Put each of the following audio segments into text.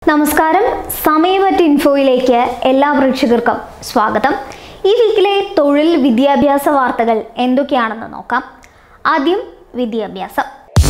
നമസ്കാരം സമയമറ്റ് ഇൻഫോയിലേക്ക് എല്ലാ പ്രേക്ഷകർക്കും സ്വാഗതം ഈ വീക്കിലെ തൊഴിൽ വിദ്യാഭ്യാസ വാർത്തകൾ എന്തൊക്കെയാണെന്ന് നോക്കാം ആദ്യം വിദ്യാഭ്യാസം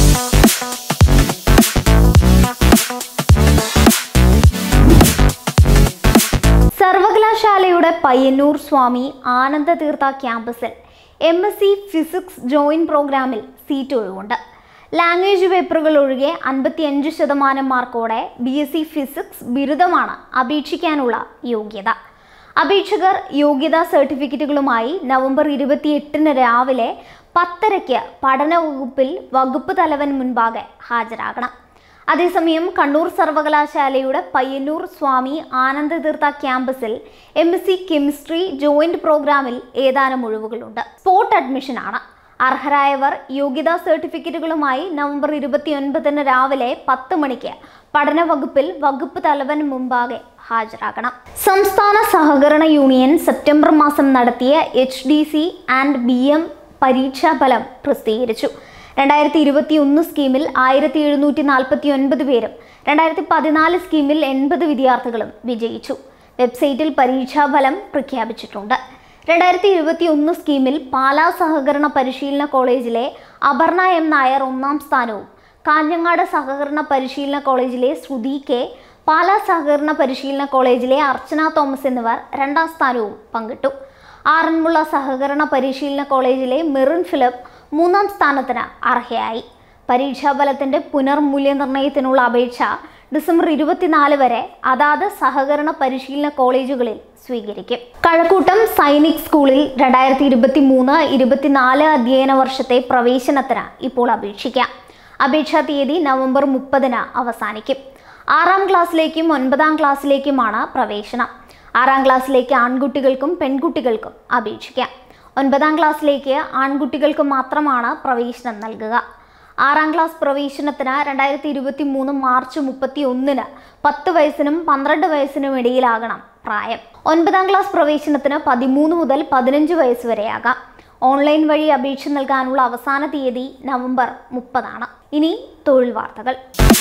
സർവകലാശാലയുടെ പയ്യന്നൂർ സ്വാമി ആനന്ദതീർത്ഥ ക്യാമ്പസിൽ M S C physics joint പ്രോഗ്രാമിൽ സീറ്റ് ഒഴിവുണ്ട് ലാംഗ്വേജ് പേപ്പറുകൾ ഒഴികെ അൻപത്തിയഞ്ച് ശതമാനം മാർക്കോടെ ബി എസ് സി ഫിസിക്സ് ബിരുദമാണ് അപേക്ഷിക്കാനുള്ള യോഗ്യത അപേക്ഷകർ യോഗ്യതാ സർട്ടിഫിക്കറ്റുകളുമായി നവംബർ ഇരുപത്തിയെട്ടിന് രാവിലെ പത്തരയ്ക്ക് പഠന വകുപ്പിൽ വകുപ്പ് തലവൻ മുൻപാകെ ഹാജരാകണം അതേസമയം കണ്ണൂർ സർവകലാശാലയുടെ പയ്യന്നൂർ സ്വാമി ആനന്ദതീർത്ഥ ക്യാമ്പസിൽ M S C chemistry joint പ്രോഗ്രാമിൽ ഏതാനും ഒഴിവുകളുണ്ട് സ്പോട്ട് അഡ്മിഷനാണ് അർഹരായവർ യോഗ്യതാ സർട്ടിഫിക്കറ്റുകളുമായി നവംബർ ഇരുപത്തിയൊൻപതിന് രാവിലെ പത്ത് മണിക്ക് പഠന വകുപ്പിൽ വകുപ്പ് തലവൻ മുമ്പാകെ ഹാജരാകണം സംസ്ഥാന സഹകരണ യൂണിയൻ സെപ്റ്റംബർ മാസം നടത്തിയ H D C and B M പരീക്ഷാഫലം പ്രസിദ്ധീകരിച്ചു രണ്ടായിരത്തി ഇരുപത്തി ഒന്ന് സ്കീമിൽ ആയിരത്തി എഴുന്നൂറ്റി നാൽപ്പത്തി ഒൻപത് പേരും രണ്ടായിരത്തി പതിനാല് സ്കീമിൽ എൺപത് വിദ്യാർത്ഥികളും വിജയിച്ചു വെബ്സൈറ്റിൽ പരീക്ഷാഫലം പ്രഖ്യാപിച്ചിട്ടുണ്ട് രണ്ടായിരത്തി ഇരുപത്തി ഒന്ന് സ്കീമിൽ പാലാ സഹകരണ പരിശീലന കോളേജിലെ അപർണ എം നായർ ഒന്നാം സ്ഥാനവും കാഞ്ഞങ്ങാട് സഹകരണ പരിശീലന കോളേജിലെ ശ്രുതി കെ പാലാ സഹകരണ പരിശീലന കോളേജിലെ അർച്ചന തോമസ് എന്നിവർ രണ്ടാം സ്ഥാനവും പങ്കിട്ടു ആറന്മുള സഹകരണ പരിശീലന കോളേജിലെ മെറിൻ ഫിലിപ്പ് മൂന്നാം സ്ഥാനത്തിന് അർഹയായി പരീക്ഷാഫലത്തിന്റെ പുനർമൂല്യനിർണ്ണയത്തിനുള്ള അപേക്ഷ ഡിസംബർ ഇരുപത്തിനാല് വരെ അതാത് സഹകരണ പരിശീലന കോളേജുകളിൽ സ്വീകരിക്കും കഴക്കൂട്ടം സൈനിക് സ്കൂളിൽ രണ്ടായിരത്തി ഇരുപത്തി മൂന്ന് ഇരുപത്തിനാല് അധ്യയന വർഷത്തെ പ്രവേശനത്തിന് ഇപ്പോൾ അപേക്ഷിക്കാം അപേക്ഷാ തീയതി നവംബർ മുപ്പതിന് അവസാനിക്കും ആറാം ക്ലാസ്സിലേക്കും ഒൻപതാം ക്ലാസ്സിലേക്കുമാണ് പ്രവേശനം ആറാം ക്ലാസ്സിലേക്ക് ആൺകുട്ടികൾക്കും പെൺകുട്ടികൾക്കും അപേക്ഷിക്കാം ഒൻപതാം ക്ലാസ്സിലേക്ക് ആൺകുട്ടികൾക്ക് മാത്രമാണ് പ്രവേശനം നൽകുക ആറാം ക്ലാസ് പ്രവേശനത്തിന് രണ്ടായിരത്തി ഇരുപത്തി മൂന്ന് മാർച്ച് മുപ്പത്തി ഒന്നിന് പത്ത് വയസ്സിനും പന്ത്രണ്ട് വയസ്സിനും ഇടയിലാകണം പ്രായം ഒൻപതാം ക്ലാസ് പ്രവേശനത്തിന് പതിമൂന്ന് മുതൽ പതിനഞ്ച് വയസ്സ് വരെയാകാം ഓൺലൈൻ വഴി അപേക്ഷ നൽകാനുള്ള അവസാന തീയതി നവംബർ മുപ്പതാണ് ഇനി തൊഴിൽ വാർത്തകൾ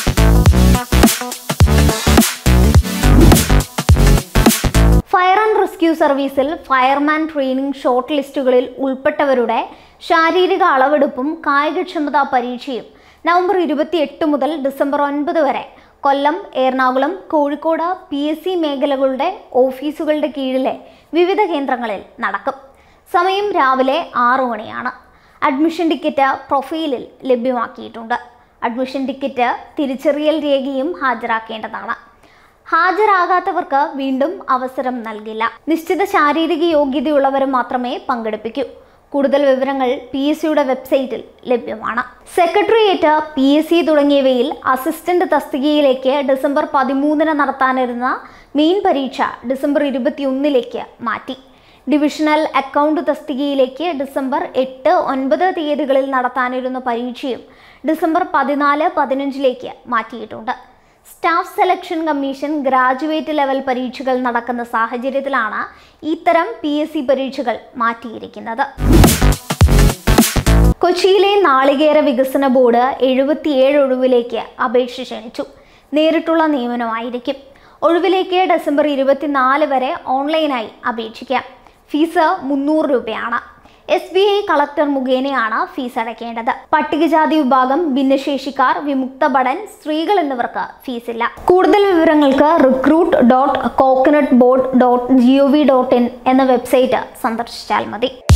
ഫയർ ആൻഡ് റെസ്ക്യൂ സർവീസിൽ ഫയർമാൻ ട്രെയിനിംഗ് ഷോർട്ട് ലിസ്റ്റുകളിൽ ഉൾപ്പെട്ടവരുടെ ശാരീരിക അളവെടുപ്പും കായികക്ഷമതാ പരീക്ഷയും നവംബർ ഇരുപത്തിയെട്ട് മുതൽ ഡിസംബർ ഒൻപത് വരെ Kollam Ernakulam Kozhikode P S C മേഖലകളുടെ ഓഫീസുകളുടെ കീഴിലെ വിവിധ കേന്ദ്രങ്ങളിൽ നടക്കും സമയം രാവിലെ ആറു മണിയാണ് അഡ്മിഷൻ ടിക്കറ്റ് പ്രൊഫൈലിൽ ലഭ്യമാക്കിയിട്ടുണ്ട് അഡ്മിഷൻ ടിക്കറ്റ് തിരിച്ചറിയൽ രേഖയും ഹാജരാക്കേണ്ടതാണ് ഹാജരാകാത്തവർക്ക് വീണ്ടും അവസരം നൽകില്ല നിശ്ചിത ശാരീരിക യോഗ്യതയുള്ളവർ മാത്രമേ പങ്കെടുപ്പിക്കൂ കൂടുതൽ വിവരങ്ങൾ പി എസ് സിയുടെ വെബ്സൈറ്റിൽ ലഭ്യമാണ് സെക്രട്ടേറിയറ്റ് പി എസ് സി തുടങ്ങിയവയിൽ അസിസ്റ്റന്റ് തസ്തികയിലേക്ക് ഡിസംബർ പതിമൂന്നിന് നടത്താനിരുന്ന മെയിൻ പരീക്ഷ ഡിസംബർ ഇരുപത്തിയൊന്നിലേക്ക് മാറ്റി ഡിവിഷണൽ അക്കൗണ്ട് തസ്തികയിലേക്ക് ഡിസംബർ എട്ട് ഒൻപത് തീയതികളിൽ നടത്താനിരുന്ന പരീക്ഷയും ഡിസംബർ പതിനാല് പതിനഞ്ചിലേക്ക് മാറ്റിയിട്ടുണ്ട് staff selection commission graduate level പരീക്ഷകൾ നടക്കുന്ന സാഹചര്യത്തിലാണ് ഇത്തരം പി എസ് സി പരീക്ഷകൾ മാറ്റിയിരിക്കുന്നത് കൊച്ചിയിലെ നാളികേര വികസന ബോർഡ് എഴുപത്തിയേഴ് ഒഴിവിലേക്ക് അപേക്ഷ ക്ഷണിച്ചു നേരിട്ടുള്ള നിയമനമായിരിക്കും ഒഴിവിലേക്ക് ഡിസംബർ ഇരുപത്തിനാല് വരെ ഓൺലൈനായി അപേക്ഷിക്കാം ഫീസ് മുന്നൂറ് രൂപയാണ് എസ് ബി ഐ കളക്ടർ മുഖേനയാണ് ഫീസ് അടയ്ക്കേണ്ടത് പട്ടികജാതി വിഭാഗം ഭിന്നശേഷിക്കാർ വിമുക്ത ഭടൻ സ്ത്രീകൾ എന്നിവർക്ക് ഫീസില്ല കൂടുതൽ വിവരങ്ങൾക്ക് recruit dot coconut board dot G O V dot in എന്ന വെബ്സൈറ്റ് സന്ദർശിച്ചാൽ മതി